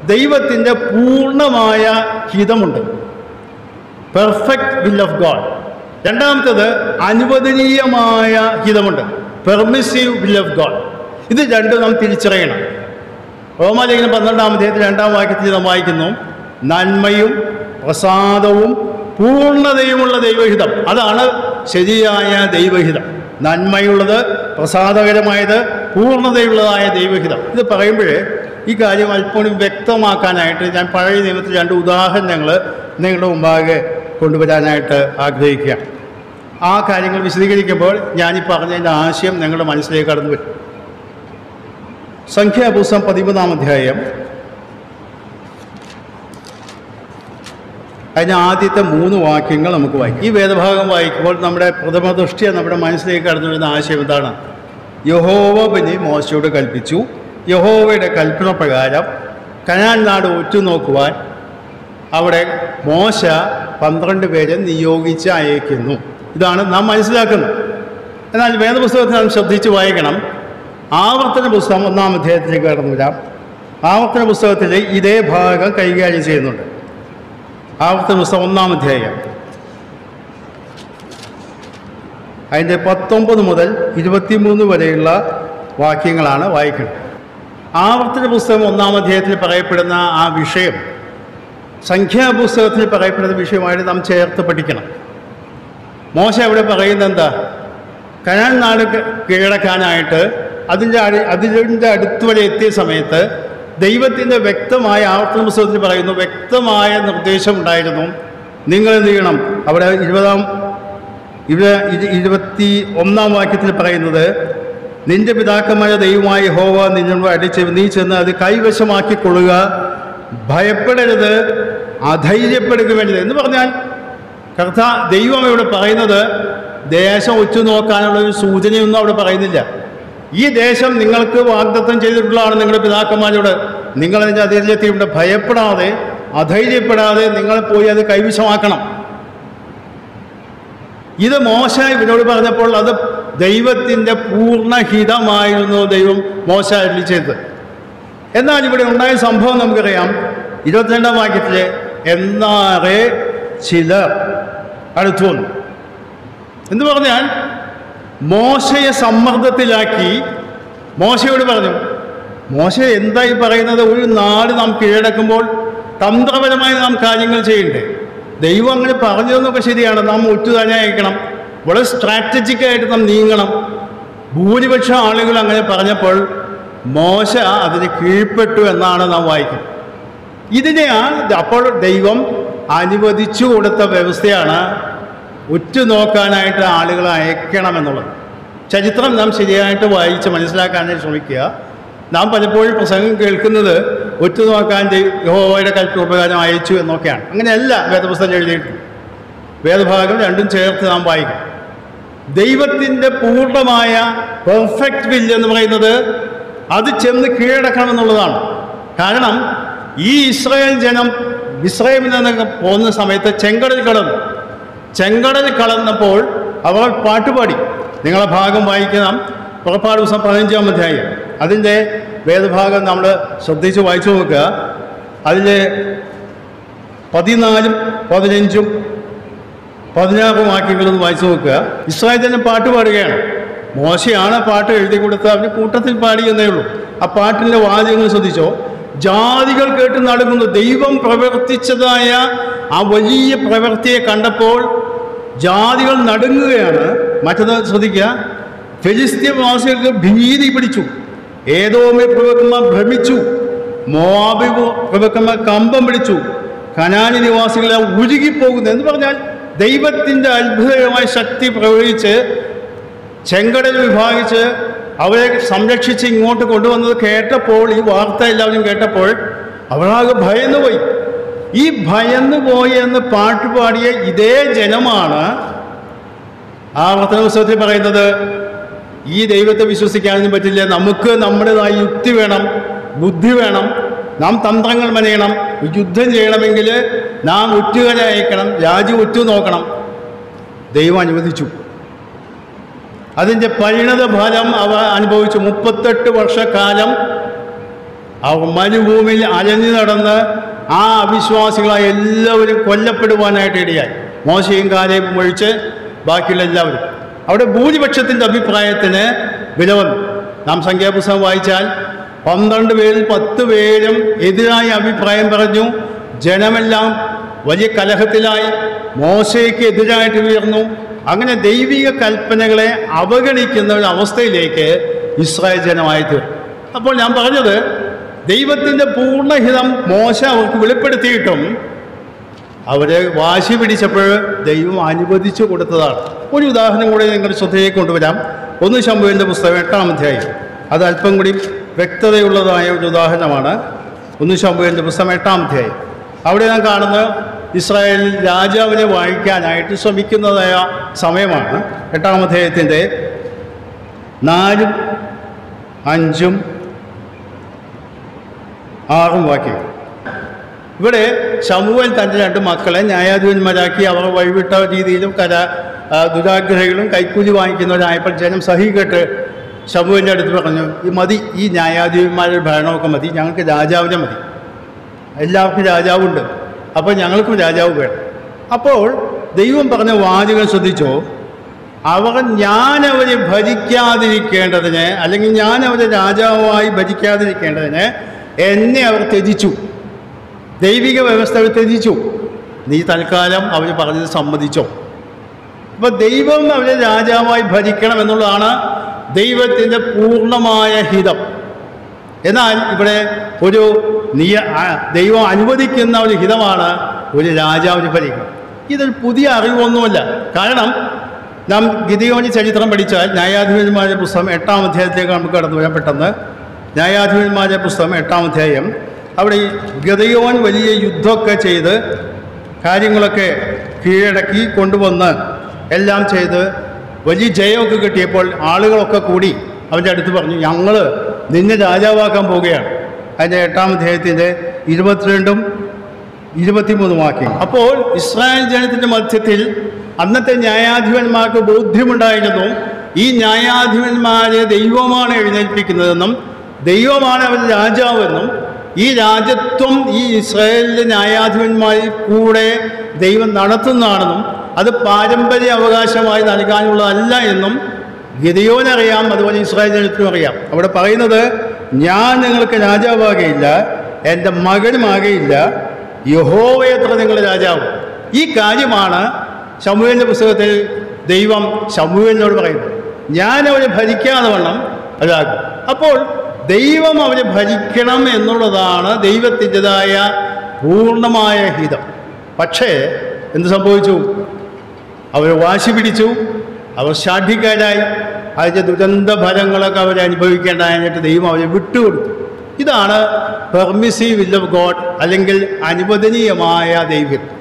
ദൈവത്തിൻ്റെ പൂർണ്ണമായ ഹിതമുണ്ട് പെർഫെക്റ്റ് വിൽ ഓഫ് ഗോഡ് രണ്ടാമത്തേത് അനുവദനീയമായ ഹിതമുണ്ട് പെർമിസീവ് വിൽ ഓഫ് ഗോഡ് ഇത് രണ്ടും നാം തിരിച്ചറിയണം റോമാലേഖനം പന്ത്രണ്ടാം അധ്യായത്തിൽ രണ്ടാം വാക്യത്തിൽ നാം വായിക്കുന്നു നന്മയും പ്രസാദവും പൂർണ്ണതയുമുള്ള ദൈവഹിതം അതാണ് ശരിയായ ദൈവഹിതം നന്മയുള്ളത് പ്രസാദകരമായത് പൂർണ്ണതയുള്ളതായ ദൈവഹിതം ഇത് പറയുമ്പോഴേ ഈ കാര്യം അല്പം വ്യക്തമാക്കാനായിട്ട് ഞാൻ പഴയ നിയമത്തിൽ രണ്ട് ഉദാഹരണങ്ങൾ നിങ്ങളുടെ മുമ്പാകെ കൊണ്ടുവരാനായിട്ട് ആഗ്രഹിക്കുകയാണ് ആ കാര്യങ്ങൾ വിശദീകരിക്കുമ്പോൾ ഞാനീ പറഞ്ഞതിൻ്റെ ആശയം നിങ്ങളുടെ മനസ്സിലേക്ക് കടന്നു വരും സംഖ്യാപുസ്തകം പതിമൂന്നാം അധ്യായം അതിന് ആദ്യത്തെ മൂന്ന് വാക്യങ്ങൾ നമുക്ക് വായിക്കും ഈ വേദഭാഗം വായിക്കുമ്പോൾ നമ്മുടെ പ്രഥമ ദൃഷ്ടിയ നമ്മുടെ മനസ്സിലേക്ക് കടന്നു വരുന്ന ആശയം എന്താണ് യഹോവ പിന്നെ മോശയോട് കൽപ്പിച്ചു യഹോവയുടെ കൽപ്പന പ്രകാരം കനാൻ നാട് ഉറ്റുനോക്കുവാൻ അവിടെ മോശ പന്ത്രണ്ട് പേരെ നിയോഗിച്ച് അയക്കുന്നു ഇതാണ് നാം മനസ്സിലാക്കുന്നത് എന്നാൽ വേദപുസ്തകത്തിൽ നാം ശ്രദ്ധിച്ച് വായിക്കണം ആവർത്തന പുസ്തകം ഒന്നാം അധ്യായത്തിലേക്ക് കടന്നു വരാം ആവർത്തന പുസ്തകത്തിൽ ഇതേ ഭാഗം കൈകാര്യം ചെയ്യുന്നുണ്ട് ആവർത്തന പുസ്തകം ഒന്നാം അധ്യായം അതിൻ്റെ പത്തൊമ്പത് മുതൽ ഇരുപത്തിമൂന്ന് വരെയുള്ള വാക്യങ്ങളാണ് വായിക്കുന്നത് ആവർത്തന പുസ്തകം ഒന്നാം അധ്യായത്തിൽ പറയപ്പെടുന്ന ആ വിഷയം സംഖ്യാപുസ്തകത്തിൽ പറയപ്പെടുന്ന വിഷയമായിട്ട് നാം ചേർത്ത് പഠിക്കണം മോശ അവിടെ പറയുന്നത് എന്താ കനാൻ നാട് ക- കീഴടക്കാനായിട്ട് അതിൻ്റെ അടി അതിൻ്റെ അടുത്ത് വരെ എത്തിയ സമയത്ത് ദൈവത്തിൻ്റെ വ്യക്തമായ ആവർത്തന പുസ്തകത്തിൽ പറയുന്നു വ്യക്തമായ നിർദ്ദേശം ഉണ്ടായിരുന്നു നിങ്ങൾ എന്ത് ചെയ്യണം അവിടെ ഇരുപതാം ഇവ ഇരു- ഇരുപത്തി ഒന്നാം വാക്യത്തിൽ പറയുന്നത് നിന്റെ പിതാക്കന്മാരെ ദൈവമായ ഹോവ നിന്നോട് അടിച്ച് നീ ചെന്ന് അത് കൈവശമാക്കിക്കൊള്ളുക ഭയപ്പെടരുത് അധൈര്യപ്പെടുക വേണ്ടത് എന്ന് പറഞ്ഞാൽ കർത്ത ദൈവം ഇവിടെ പറയുന്നത് ദേശം ഉറ്റുനോക്കാനുള്ള ഒരു സൂചനയൊന്നും അവിടെ പറയുന്നില്ല ഈ ദേശം നിങ്ങൾക്ക് വാഗ്ദത്തം ചെയ്തിട്ടുള്ളതാണ് നിങ്ങളുടെ പിതാക്കന്മാരോട് നിങ്ങൾ അതിൻ്റെ അതിലെത്തിയുണ്ട് ഭയപ്പെടാതെ അധൈര്യപ്പെടാതെ നിങ്ങൾ പോയി അത് കൈവശമാക്കണം ഇത് മോശ ഇവരോട് പറഞ്ഞപ്പോൾ അത് ദൈവത്തിൻ്റെ പൂർണ്ണഹിതമായിരുന്നു ദൈവം മോശ അരുളി ചെയ്തത് എന്നാൽ ഇവിടെ ഉണ്ടായ സംഭവം നമുക്കറിയാം ഇരുപത്തിരണ്ടാം വാക്യത്തിൽ എന്നാറെ ചിലർ അടുത്തു വന്നു എന്ന് പറഞ്ഞാൽ മോശയെ സമ്മർദ്ദത്തിലാക്കി മോശയോട് പറഞ്ഞു മോശ എന്തായി പറയുന്നത് ഒരു നാട് നാം കീഴടക്കുമ്പോൾ തന്ത്രപരമായി നാം കാര്യങ്ങൾ ചെയ്യണ്ടേ ദൈവം അങ്ങനെ പറഞ്ഞതെന്നൊക്കെ ശരിയാണ് നാം ഒറ്റ തന്നെ അയക്കണം വളരെ സ്ട്രാറ്റജിക്കായിട്ട് നാം നീങ്ങണം ഭൂരിപക്ഷം ആളുകൾ അങ്ങനെ പറഞ്ഞപ്പോൾ മോശ അതിന് കീഴ്പ്പെട്ടു എന്നാണ് നാം വായിക്കുന്നത് ഇതിനെയാണ് അപ്പോൾ ദൈവം അനുവദിച്ചു കൊടുത്ത വ്യവസ്ഥയാണ് ഉറ്റുനോക്കാനായിട്ട് ആളുകളെ അയക്കണമെന്നുള്ളത് ചരിത്രം നാം ശരിയായിട്ട് വായിച്ച് മനസ്സിലാക്കാനായിട്ട് ശ്രമിക്കുക നാം പലപ്പോഴും പ്രസംഗം കേൾക്കുന്നത് ഉറ്റുനോക്കാൻ ദൈ- യഹോവയുടെ കൽപ്പപ്രകാരം അയച്ചു എന്നൊക്കെയാണ് അങ്ങനെയല്ല വേദപുസ്തകം എഴുതിയിട്ടുണ്ട് വേദഭാഗം രണ്ടും ചേർത്ത് നാം വായിക്കും ദൈവത്തിൻ്റെ പൂർണ്ണമായ പെർഫെക്റ്റ് വില്ല് എന്ന് പറയുന്നത് അത് ചെന്ന് കീഴടക്കണം എന്നുള്ളതാണ് കാരണം ഈ ഇസ്രായേൽ ജനം ഇസ്രായേലിൽ നിന്നൊക്കെ പോകുന്ന സമയത്ത് ചെങ്കടൽ കടന്നു ചെങ്കടൽ കടന്നപ്പോൾ അവർ പാട്ടുപാടി നിങ്ങളെ ഭാഗം വായിക്കണം പുറപ്പാട് ദിവസം പതിനഞ്ചാം അധ്യായം അതിൻ്റെ വേദഭാഗം നമ്മൾ ശ്രദ്ധിച്ച് വായിച്ചു നോക്കുക അതിൽ പതിനാലും പതിനഞ്ചും പതിനാറും വാക്യങ്ങളൊന്ന് വായിച്ചു നോക്കുക ഇസ്രായേൽ തന്നെ പാട്ട് പാടുകയാണ് മോശയാണ് പാട്ട് എഴുതി കൊടുത്ത് അവന് കൂട്ടത്തിൽ പാടി എന്നേ ഉള്ളൂ ആ പാട്ടിൻ്റെ വാചകങ്ങൾ ശ്രദ്ധിച്ചോ ജാതികൾ കേട്ട് നടക്കുന്നു ദൈവം പ്രവർത്തിച്ചതായ ആ വലിയ പ്രവൃത്തിയെ കണ്ടപ്പോൾ ജാതികൾ നടുങ്ങുകയാണ് മറ്റത് ശ്രദ്ധിക്കുക ഫെലിസ്ത്യവാസികൾക്ക് ഭീതി പിടിച്ചു ഏതോമി പ്രഭുക്കന്മാർ ഭ്രമിച്ചു മോബി പ്രഭുക്കന്മാർ കമ്പം പിടിച്ചു കനാനി നിവാസികളെ ഉരുകിപ്പോകുന്നു എന്ന് പറഞ്ഞാൽ ദൈവത്തിൻ്റെ അത്ഭുതകരമായ ശക്തി പ്രയോഗിച്ച് ചെങ്കടൽ വിഭാഗിച്ച് അവരെ സംരക്ഷിച്ച് ഇങ്ങോട്ട് കൊണ്ടുവന്നത് കേട്ടപ്പോൾ ഈ വാർത്ത എല്ലാവരും കേട്ടപ്പോൾ അവരാകെ ഭയന്നു പോയി ഈ ഭയന്നു പോയി എന്ന് പാട്ട് പാടിയ ഇതേ ജനമാണ് ആവർത്തന പുസ്തകത്തിൽ പറയുന്നത് ഈ ദൈവത്തെ വിശ്വസിക്കാനൊന്നും പറ്റില്ല നമുക്ക് നമ്മുടേതായ യുക്തി വേണം ബുദ്ധി വേണം നാം തന്ത്രങ്ങൾ മെനയണം യുദ്ധം ചെയ്യണമെങ്കിൽ നാം ഉറ്റുകനെ അയക്കണം രാജ്യം ഉറ്റു നോക്കണം ദൈവം അനുവദിച്ചു അതിൻ്റെ പരിണത ഫലം അവ അനുഭവിച്ചു മുപ്പത്തെട്ട് വർഷക്കാലം അവർ മരുഭൂമിയിൽ അലഞ്ഞു നടന്ന് ആ അവിശ്വാസികളായ എല്ലാവരും കൊല്ലപ്പെടുവാനായിട്ട് ഇടയായി മോശയും കാലേബും ഒഴിച്ച് ബാക്കിയുള്ള എല്ലാവരും അവിടെ ഭൂരിപക്ഷത്തിൻ്റെ അഭിപ്രായത്തിന് വില വന്നു നാം സംഖ്യാപുസ്തകം വായിച്ചാൽ പന്ത്രണ്ട് പേരിൽ പത്ത് പേരും എതിരായ അഭിപ്രായം പറഞ്ഞു ജനമെല്ലാം വലിയ കലഹത്തിലായി മോശയ്ക്ക് എതിരായിട്ട് ഉയർന്നു അങ്ങനെ ദൈവിക കൽപ്പനകളെ അവഗണിക്കുന്ന ഒരു അവസ്ഥയിലേക്ക് ഇസ്രായേൽ ജനമായി തീർന്നു അപ്പോൾ ഞാൻ പറഞ്ഞത് ദൈവത്തിൻ്റെ പൂർണ്ണഹിതം മോശ അവർക്ക് വെളിപ്പെടുത്തിയിട്ടും അവരെ വാശി പിടിച്ചപ്പോൾ ദൈവം അനുവദിച്ചു കൊടുത്തതാണ് ഒരു ഉദാഹരണം കൂടി നിങ്ങളുടെ ശ്രദ്ധയെ കൊണ്ടുവരാം ഒന്ന് ശംഭുവിൻ്റെ പുസ്തകം എട്ടാം അധ്യായം അത് അല്പം കൂടി വ്യക്തതയുള്ളതായ ഒരു ഉദാഹരണമാണ് ഒന്ന് ശംഭുവിൻ്റെ പുസ്തകം എട്ടാം അധ്യായം അവിടെ നാം കാണുന്നത് ഇസ്രായേലിൽ രാജാവിനെ വാഴിക്കാനായിട്ട് ശ്രമിക്കുന്നതായ സമയമാണ് എട്ടാം അധ്യായത്തിൻ്റെ നാലും അഞ്ചും ആറും വാക്യം ഇവിടെ ശമുവൽ തൻ്റെ രണ്ട് മക്കളെ ന്യായാധിപന്മാരാക്കി അവർ വഴിവിട്ട രീതിയിലും കര ആ, ദുരാഗ്രഹികളും കൈക്കൂലി വാങ്ങിക്കുന്നവരായപ്പോൾ ജനം സഹി കേട്ട് ശമുവിൻ്റെ അടുത്ത് പറഞ്ഞു ഈ മതി ഈ ന്യായാധിപന്മാരുടെ ഭരണമൊക്കെ മതി ഞങ്ങൾക്ക് രാജാവിനെ മതി എല്ലാവർക്കും രാജാവുണ്ട് അപ്പോൾ ഞങ്ങൾക്കും രാജാവ് വേണം അപ്പോൾ ദൈവം പറഞ്ഞ വാചകം ശ്രദ്ധിച്ചോ അവർ ഞാൻ അവരെ ഭരിക്കാതിരിക്കേണ്ടതിന് അല്ലെങ്കിൽ ഞാൻ അവരെ രാജാവായി ഭരിക്കാതിരിക്കേണ്ടതിന് എന്നെ അവർ ത്യജിച്ചു ദൈവിക വ്യവസ്ഥ അവർ ത്യജിച്ചു നീ തൽക്കാലം അവർ പറഞ്ഞത് സമ്മതിച്ചോ അപ്പോൾ ദൈവം അവരെ രാജാവായി ഭരിക്കണം എന്നുള്ളതാണ് ദൈവത്തിൻ്റെ പൂർണ്ണമായ ഹിതം എന്നാൽ ഇവിടെ ഒരു നിയ ആ- ദൈവം അനുവദിക്കുന്ന ഒരു ഹിതമാണ് ഒരു രാജാവിന് ഭരിക്കണം ഇതൊരു പുതിയ അറിവൊന്നുമല്ല കാരണം നാം ഗിതിയോനി ചരിത്രം പഠിച്ചാൽ ന്യായാധിപന്മാരുടെ പുസ്തകം എട്ടാം അധ്യായത്തിലേക്ക് നമുക്ക് കടന്നു വരാൻ പെട്ടെന്ന് ന്യായാധിപന്മാരുടെ പുസ്തകം എട്ടാം അധ്യായം അവിടെ ഈ ഗതയോൻ വലിയ യുദ്ധമൊക്കെ ചെയ്ത് കാര്യങ്ങളൊക്കെ കീഴടക്കി കൊണ്ടുവന്ന് എല്ലാം ചെയ്ത് വലിയ ജയമൊക്കെ കിട്ടിയപ്പോൾ ആളുകളൊക്കെ കൂടി അവൻ്റെ അടുത്ത് പറഞ്ഞു ഞങ്ങൾ നിന്നെ രാജാവാക്കാൻ പോവുകയാണ് അതിൻ്റെ എട്ടാം അധ്യായത്തിൻ്റെ ഇരുപത്തിരണ്ടും ഇരുപത്തിമൂന്ന് വാക്യം അപ്പോൾ ഇസ്രായേൽ ജനത്തിൻ്റെ മധ്യത്തിൽ അന്നത്തെ ന്യായാധിപന്മാർക്ക് ബോധ്യമുണ്ടായിരുന്നു ഈ ന്യായാധിപന്മാരെ ദൈവമാണ് എഴുന്നേൽപ്പിക്കുന്നതെന്നും ദൈവമാണ് അവർ രാജാവെന്നും ഈ രാജ്യത്വം ഈ ഇസ്രായേലിലെ ന്യായാധിപന്മാരിൽ കൂടെ ദൈവം നടത്തുന്നതാണെന്നും അത് പാരമ്പര്യ അവകാശമായി നൽകാനുള്ളതല്ല എന്നും ഗിതയോനറിയാം അതുപോലെ ഇസ്രായേൽ ജനത്തിനും അറിയാം അവിടെ പറയുന്നത് ഞാൻ നിങ്ങൾക്ക് രാജാവാകയില്ല എൻ്റെ മകനുമാകയില്ല യഹോവയത്ര നിങ്ങൾ രാജാവ് ഈ കാര്യമാണ് ശമുവേലിൻ്റെ പുസ്തകത്തിൽ ദൈവം ശമുവേലിനോട് പറയുന്നത് ഞാൻ അവരെ ഭരിക്കാതെ വണ്ണം അതാകും അപ്പോൾ ദൈവം അവരെ ഭരിക്കണം എന്നുള്ളതാണ് ദൈവത്തിൻ്റെതായ പൂർണ്ണമായ ഹിതം പക്ഷേ എന്ത് സംഭവിച്ചു അവർ വാശി പിടിച്ചു അവർ ഷാഠിക്കാരായി അതിൻ്റെ ദുരന്ത ഫലങ്ങളൊക്കെ അവർ അനുഭവിക്കേണ്ടതായിട്ട് ദൈവം അവരെ വിട്ടുകൊടുത്തു ഇതാണ് പെർമിസീവ് വിൽ ഓഫ് ഗോഡ് അല്ലെങ്കിൽ അനുവദനീയമായ ദൈവം